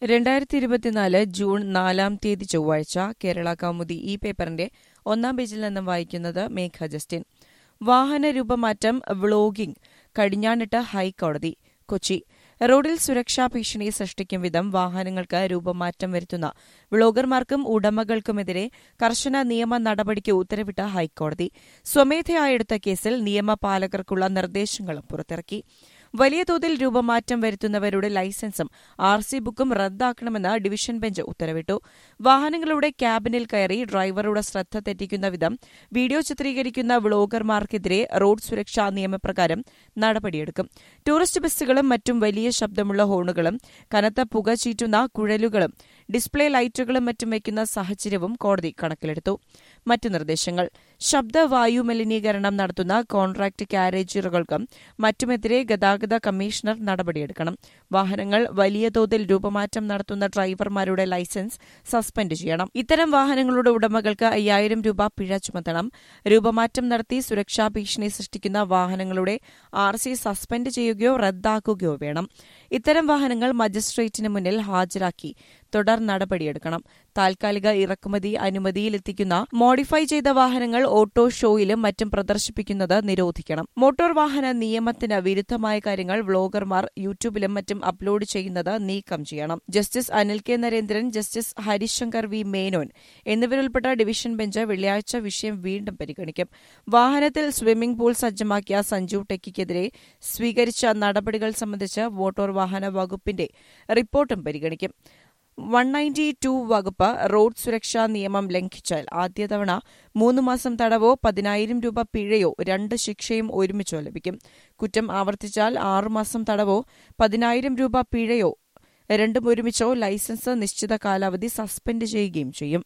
രണ്ടായിരത്തി ഇരുപത്തിനാല് ജൂൺ നാലാം തീയതി ചൊവ്വാഴ്ച കേരള കൗമുദി ഈ പേപ്പറിന്റെ ഒന്നാം പേജിൽ നിന്നും വായിക്കുന്നത് മേഘ ജസ്റ്റിൻ വാഹന രൂപമാറ്റം വ്ളോഗിംഗ് കടിഞ്ഞാണിട്ട് ഹൈക്കോടതി കൊച്ചി റോഡിൽ സുരക്ഷാ ഭീഷണി സൃഷ്ടിക്കും വിധം വാഹനങ്ങൾക്ക് രൂപമാറ്റം വരുത്തുന്ന വ്ളോഗർമാർക്കും ഉടമകൾക്കുമെതിരെ കർശന നിയമ നടപടിക്ക് ഉത്തരവിട്ട ഹൈക്കോടതി സ്വമേധയായെടുത്ത കേസിൽ നിയമപാലകർക്കുള്ള നിർദ്ദേശങ്ങളും പുറത്തിറക്കി വലിയ തോതിൽ രൂപമാറ്റം വരുത്തുന്നവരുടെ ലൈസൻസും ആർ സി ബുക്കും റദ്ദാക്കണമെന്ന് ഡിവിഷൻ ബെഞ്ച് ഉത്തരവിട്ടു വാഹനങ്ങളുടെ ക്യാബിനിൽ കയറി ഡ്രൈവറുടെ ശ്രദ്ധ തെറ്റിക്കുന്ന വിധം വീഡിയോ ചിത്രീകരിക്കുന്ന വ്ളോഗർമാർക്കെതിരെ റോഡ് സുരക്ഷാ നിയമപ്രകാരം നടപടിയെടുക്കും ടൂറിസ്റ്റ് ബസ്സുകളും മറ്റും വലിയ ശബ്ദമുള്ള ഹോണുകളും കനത്ത പുക ചീറ്റുന്ന കുഴലുകളും ഡിസ്പ്ലേ ലൈറ്റുകളും മറ്റും വയ്ക്കുന്ന സാഹചര്യവും കോടതി കണക്കിലെടുത്തു മറ്റ് നിർദ്ദേശങ്ങൾ ശബ്ദ വായു മലിനീകരണം നടത്തുന്ന കോൺട്രാക്ട് കാരേജറുകൾക്കും മറ്റുമെതിരെ ഗതാഗത കമ്മീഷണർ നടപടിയെടുക്കണം വാഹനങ്ങൾ വലിയ തോതിൽ രൂപമാറ്റം നടത്തുന്ന ഡ്രൈവർമാരുടെ ലൈസൻസ് സസ്പെൻഡ് ചെയ്യണം ഇത്തരം വാഹനങ്ങളുടെ ഉടമകൾക്ക് അയ്യായിരം രൂപ പിഴ ചുമത്തണം രൂപമാറ്റം നടത്തി സുരക്ഷാ ഭീഷണി സൃഷ്ടിക്കുന്ന വാഹനങ്ങളുടെ ആർ സി സസ്പെൻഡ് ചെയ്യുകയോ റദ്ദാക്കുകയോ വേണം ഇത്തരം വാഹനങ്ങൾ മജിസ്ട്രേറ്റിന് മുന്നിൽ ഹാജരാക്കി തുടർ നടപടിയെടുക്കണം താൽക്കാലിക ഇറക്കുമതി അനുമതിയിലെത്തിക്കുന്ന മോഡിഫൈ ചെയ്ത വാഹനങ്ങൾ ഓട്ടോ ഷോയിലും മറ്റും പ്രദർശിപ്പിക്കുന്നത് നിരോധിക്കണം മോട്ടോർ വാഹന നിയമത്തിന് വിരുദ്ധമായ കാര്യങ്ങൾ വ്ളോഗർമാർ യൂട്യൂബിലും മറ്റും അപ്ലോഡ് ചെയ്യുന്നത് നീക്കം ചെയ്യണം justice Anil K Narendran justice Harishankar V Menon എന്നിവരുൾപ്പെട്ട ഡിവിഷൻ ബെഞ്ച് വെള്ളിയാഴ്ച വിഷയം വീണ്ടും പരിഗണിക്കും വാഹനത്തിൽ സ്വിമ്മിംഗ് പൂൾ സജ്ജമാക്കിയ സഞ്ജു ടെക്കിക്കെതിരെ സ്വീകരിച്ച നടപടികൾ സംബന്ധിച്ച് മോട്ടോർ വാഹന വകുപ്പിന്റെ റിപ്പോർട്ടും പരിഗണിക്കും വൺ നയൻറ്റി ടു വകുപ്പ് റോഡ് സുരക്ഷാ നിയമം ലംഘിച്ചാൽ ആദ്യ തവണ മൂന്ന് മാസം തടവോ പതിനായിരം രൂപ പിഴയോ രണ്ട് ശിക്ഷയും ഒരുമിച്ചോ ലഭിക്കും കുറ്റം ആവർത്തിച്ചാൽ ആറുമാസം തടവോ പതിനായിരം രൂപ പിഴയോ രണ്ടും ഒരുമിച്ചോ ലൈസൻസ് നിശ്ചിത കാലാവധി സസ്പെൻഡ് ചെയ്യുകയും ചെയ്യും